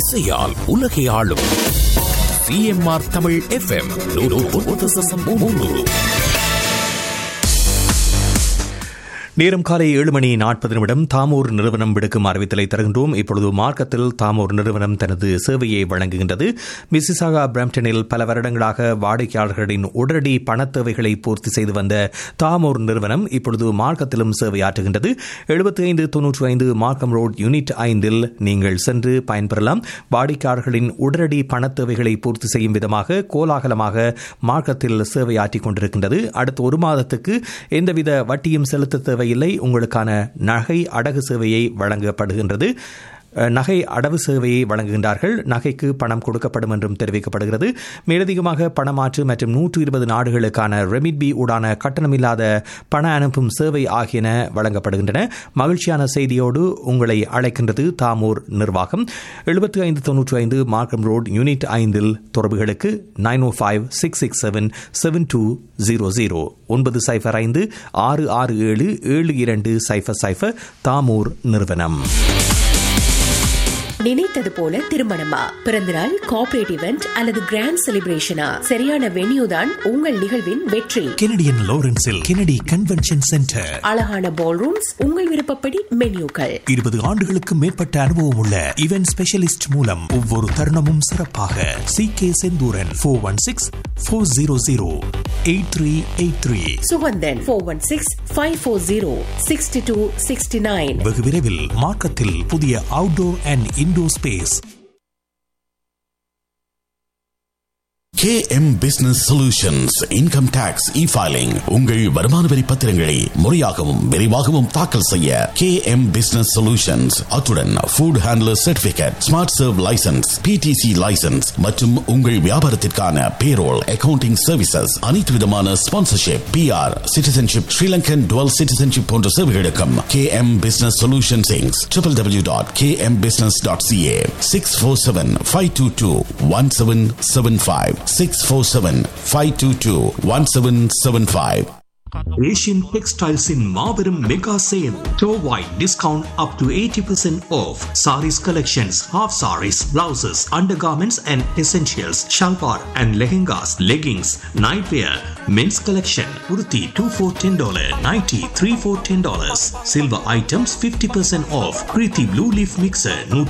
இசையால் உலகை ஆளும் சிஎம்ஆர் தமிழ் எஃப்எம் மூன்று நேரம் காலை ஏழு மணி நாற்பது நிமிடம் தாமூர் நிறுவனம் விடுக்கும் அறிவித்தலை தருகின்றோம் இப்பொழுது மார்க்கத்தில் தாமூர் நிறுவனம் தனது சேவையை வழங்குகின்றது மிசிசாகா பிரம்டனில் பல வருடங்களாக வாடிக்கையாளர்களின் உடனடி பணத் தேவைகளை பூர்த்தி செய்து வந்த தாமூர் நிறுவனம் இப்பொழுது மார்க்கத்திலும் சேவையாற்றுகின்றது எழுபத்தி ஐந்து தொன்னூற்றி ஐந்து மார்க்கம் ரோட் யூனிட் ஐந்தில் நீங்கள் சென்று பயன்பெறலாம் வாடிக்கையாளர்களின் உடனடி பணத் தேவைகளை பூர்த்தி செய்யும் விதமாக கோலாகலமாக மார்க்கத்தில் சேவையாற்றிக் கொண்டிருக்கின்றது அடுத்த ஒரு மாதத்துக்கு எந்தவித வட்டியும் செலுத்த தேவை தேவையில்லை உங்களுக்கான நகை அடகு சேவையை வழங்கப்படுகின்றது நகை அடவு சேவையை வழங்குகின்றார்கள் நகைக்கு பணம் கொடுக்கப்படும் என்றும் தெரிவிக்கப்படுகிறது மேலதிகமாக பணமாற்று மற்றும் நூற்று இருபது நாடுகளுக்கான ரெமிட்பி ஊடான கட்டணமில்லாத பண அனுப்பும் சேவை ஆகியன வழங்கப்படுகின்றன மகிழ்ச்சியான செய்தியோடு உங்களை அழைக்கின்றது தாமூர் நிர்வாகம் எழுபத்தி ஐந்து தொன்னூற்றி ஐந்து மார்க்கம் ரோட் யூனிட் ஐந்தில் தொடர்புகளுக்கு nine O five six six seven seven two zero zero ஒன்பது சைஃபர் ஐந்து ஆறு ஆறு ஏழு ஏழு இரண்டு சைஃபர் சைஃபர் தாமூர் நிறுவனம் நினைத்தது போல திருமணமா பிறந்தநாள் கார்பரேட் இவெண்ட் அல்லது கிராண்ட் செலிப்ரேஷனா சரியான வென்யூ தான் உங்கள் நிகழ்வின் வெற்றி கெனடியன் லாரன்ஸில் கெனடி கன்வென்ஷன் சென்டர் அழகான பால் ரூம்ஸ் உங்கள் விருப்பப்படி மென்யூக்கள் இருபது ஆண்டுகளுக்கு மேற்பட்ட அனுபவம் உள்ள இவென்ட் ஸ்பெஷலிஸ்ட் மூலம் ஒவ்வொரு தருணமும் சிறப்பாக C K Senthuran four one six four zero zero eight three eight three Suganthan four one six five four zero sixty two sixty nine வெகு விரைவில் மார்க்கத்தில் புதிய outdoor and indoor space KM Business Solutions Income Tax E-Filing உங்கள் வருமான வரி பத்திரங்களை முறையாகவும் விரைவாகவும் தாக்கல் செய்ய KM Business Solutions அத்துடன் Food Handler Certificate Smart Serve License PTC License மற்றும் உங்கள் வியாபாரத்திற்கான Payroll Accounting Services அனைத்து விதமான Sponsorship PR Citizenship Sri Lankan Dual Citizenship போன்ற சேவைகளுக்கும் KM Business Solutions Inc. www.kmbusiness.ca 647-522-1775 647-522-1775 Asian டெக்ஸ்டைல்ஸின் மாபெரும் மெகா சேல் டோவாய் discount up to eighty percent off sarees collections half sarees blouses undergarments and essentials salwar and lehengas leggings nightwear men's collection உருத்தி two four ten dollar ninety three four ten dollars silver items fifty percent off Preethi blue leaf mixer